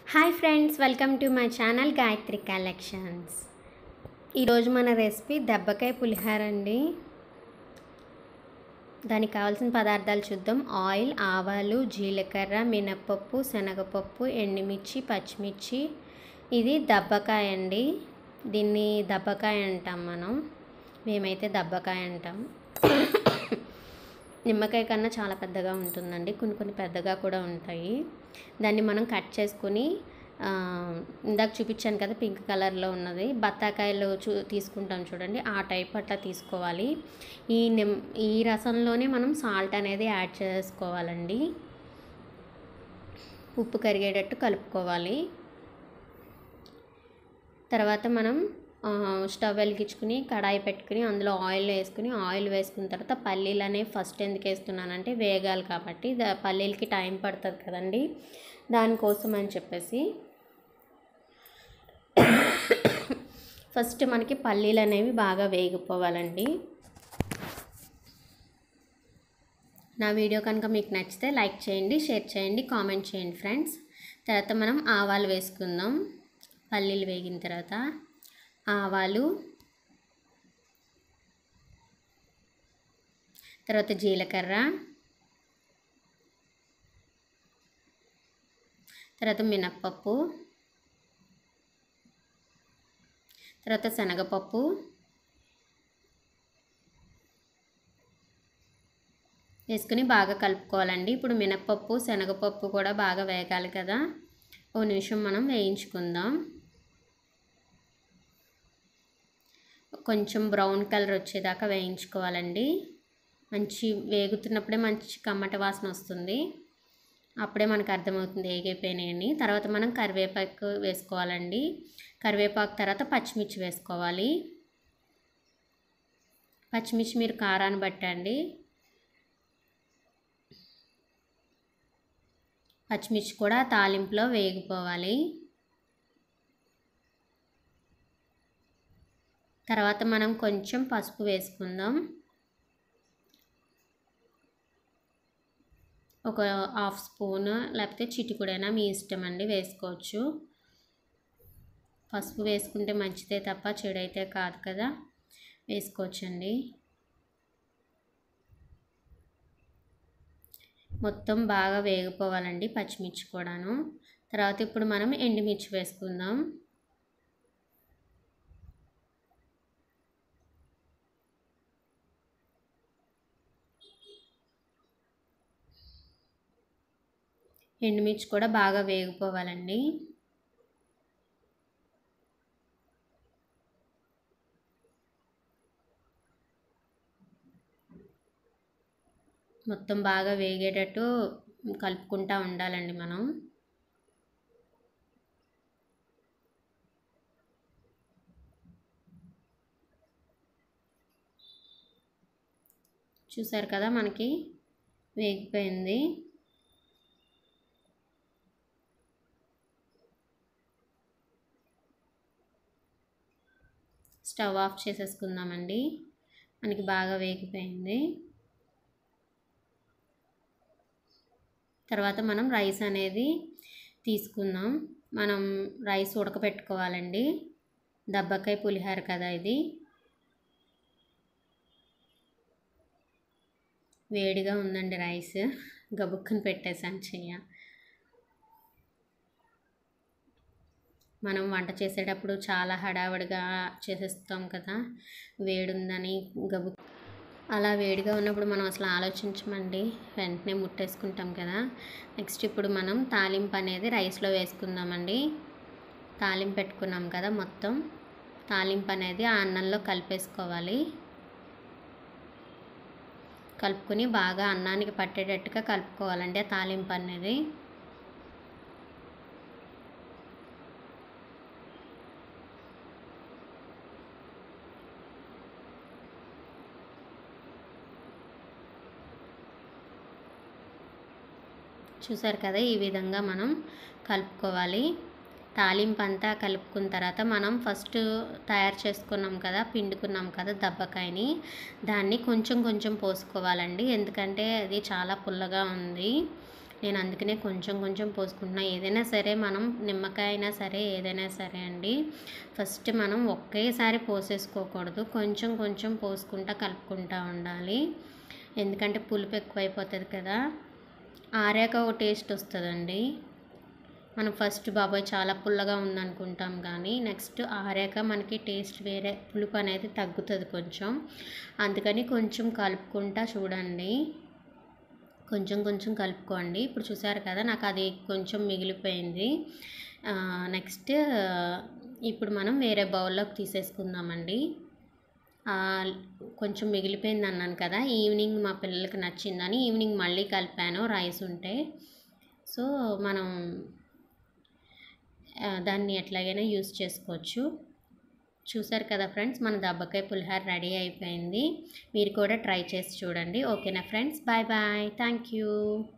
hi friends welcome to my channel Gayatri collections ఈరోజు మన recipe దెబ్బకాయ పులిహార అండి దానికి కావాల్సిన పదార్థాలు చూద్దాం ఆయిల్ ఆవాలు జీలకర్ర మినప్పప్పు శనగపప్పు ఎండుమిర్చి పచ్చిమిర్చి ఇది దబ్బకాయ అండి దీన్ని దబ్బకాయ అంటాం మనం మేమైతే దబ్బకాయ అంటాం నిమ్మకాయ కన్నా చాలా పెద్దగా ఉంటుందండి కొన్ని కొన్ని పెద్దగా కూడా ఉంటాయి దాన్ని మనం కట్ చేసుకుని ఆ, ఇందాక చూపించాను కదా పింక్ కలర్లో ఉన్నది బత్తాకాయలు చూ తీసుకుంటాం చూడండి ఆ టైప్ అట్లా తీసుకోవాలి ఈ నిమ్ ఈ రసంలోనే మనం సాల్ట్ అనేది యాడ్ చేసుకోవాలండి ఉప్పు కరిగేటట్టు కలుపుకోవాలి తర్వాత మనం ఆ, స్టవ్ వెలిగించుకుని కడాయి పెట్టుకుని అందులో ఆయిల్ వేసుకుని ఆయిల్ వేసుకున్న తర్వాత పల్లీలు అనేవి ఫస్ట్ ఎందుకు వేస్తున్నానంటే వేగాలి కాబట్టి ద- పల్లీలకి టైం పడుతుంది కదండి దానికోసం అని చెప్పేసి ఫస్ట్ మనకి పల్లీలు అనేవి బాగా వేగిపోవాలండి నా వీడియో కనుక మీకు నచ్చితే లైక్ చేయండి షేర్ చేయండి కామెంట్ చేయండి ఫ్రెండ్స్ తర్వాత మనం ఆవాలు వేసుకుందాం పల్లీలు వేగిన తర్వాత ఆవాలు తర్వాత జీలకర్ర తర్వాత మినప్పప్పు తర్వాత శనగపప్పు వేసుకుని బాగా కలుపుకోవాలండి ఇప్పుడు మినప్పప్పు శనగపప్పు కూడా బాగా వేగాలి కదా ఓ నిమిషం మనం వేయించుకుందాం కొంచెం బ్రౌన్ కలర్ వచ్చేదాకా వేయించుకోవాలండి మంచి వేగుతున్నప్పుడే మంచి కమ్మట వాసన వస్తుంది అప్పుడే మనకు అర్థమవుతుంది ఏగైపోయినాయని తర్వాత మనం కరివేపాకు వేసుకోవాలండి కరివేపాకు తర్వాత పచ్చిమిర్చి వేసుకోవాలి పచ్చిమిర్చి మీరు కారాన్ని బట్టండి పచ్చిమిర్చి కూడా తాలింపులో వేగిపోవాలి తర్వాత మనం కొంచెం పసుపు వేసుకుందాం ఒక హాఫ్ స్పూన్ లేకపోతే చిటికుడైనా మీ ఇష్టం అండి వేసుకోవచ్చు పసుపు వేసుకుంటే మంచిదే తప్ప చెడైతే కాదు కదా వేసుకోవచ్చండి మొత్తం బాగా వేగిపోవాలండి పచ్చిమిర్చి కూడాను తర్వాత ఇప్పుడు మనం ఎండుమిర్చి వేసుకుందాం ఎండుమిర్చి కూడా బాగా వేగిపోవాలండి మొత్తం బాగా వేగేటట్టు కలుపుకుంటూ ఉండాలండి మనం చూసారు కదా మనకి వేగిపోయింది స్టవ్ ఆఫ్ చేసేసుకుందామండి మనకి బాగా వేగిపోయింది తర్వాత మనం రైస్ అనేది తీసుకుందాం మనం రైస్ ఉడకపెట్టుకోవాలండి దబ్బకాయ పులిహార కదా ఇది వేడిగా ఉందండి రైస్ గబుక్కుని పెట్టేసాను చెయ్య మనం వంట చేసేటప్పుడు చాలా హడావుడిగా చేసేస్తాం కదా వేడుందని గబు అలా వేడిగా ఉన్నప్పుడు మనం అసలు ఆలోచించమండి వెంటనే ముట్టేసుకుంటాం కదా నెక్స్ట్ ఇప్పుడు మనం తాలింపు అనేది రైస్లో వేసుకుందామండి తాలింపు పెట్టుకున్నాం కదా మొత్తం తాలింపు అనేది ఆ అన్నంలో కలిపేసుకోవాలి కలుపుకొని బాగా అన్నానికి పట్టేటట్టుగా కలుపుకోవాలండి ఆ తాలింపు అనేది చూసారు కదా ఈ విధంగా మనం కలుపుకోవాలి తాలింపు అంతా కలుపుకున్న తర్వాత మనం ఫస్ట్ తయారు చేసుకున్నాం కదా పిండుకున్నాం కదా దబ్బకాయని దాన్ని కొంచెం కొంచెం పోసుకోవాలండి ఎందుకంటే అది చాలా పుల్లగా ఉంది నేను అందుకనే కొంచెం కొంచెం పోసుకుంటున్నా ఏదైనా సరే మనం నిమ్మకాయ అయినా సరే ఏదైనా సరే అండి ఫస్ట్ మనం ఒకేసారి పోసేసుకోకూడదు కొంచెం కొంచెం పోసుకుంటా కలుపుకుంటా ఉండాలి ఎందుకంటే పులుపు ఎక్కువైపోతుంది కదా ఆరాక ఒక టేస్ట్ వస్తుందండి మనం ఫస్ట్ బాబాయ్ చాలా పుల్లగా ఉందనుకుంటాం కానీ నెక్స్ట్ ఆరాక మనకి టేస్ట్ వేరే పులుపు అనేది తగ్గుతుంది కొంచెం అందుకని కొంచెం కలుపుకుంటా చూడండి కొంచెం కొంచెం కలుపుకోండి ఇప్పుడు చూసారు కదా నాకు అది కొంచెం మిగిలిపోయింది నెక్స్ట్ ఇప్పుడు మనం వేరే బౌల్లోకి తీసేసుకుందామండి కొంచెం మిగిలిపోయింది అన్నాను కదా ఈవినింగ్ మా పిల్లలకి నచ్చిందని ఈవినింగ్ మళ్ళీ కలిపాను రైస్ ఉంటే సో మనం దాన్ని ఎట్లాగైనా యూస్ చేసుకోవచ్చు చూసారు కదా ఫ్రెండ్స్ మన దబ్బకాయ పులిహార రెడీ అయిపోయింది మీరు కూడా ట్రై చేసి చూడండి ఓకేనా friends bye bye thank you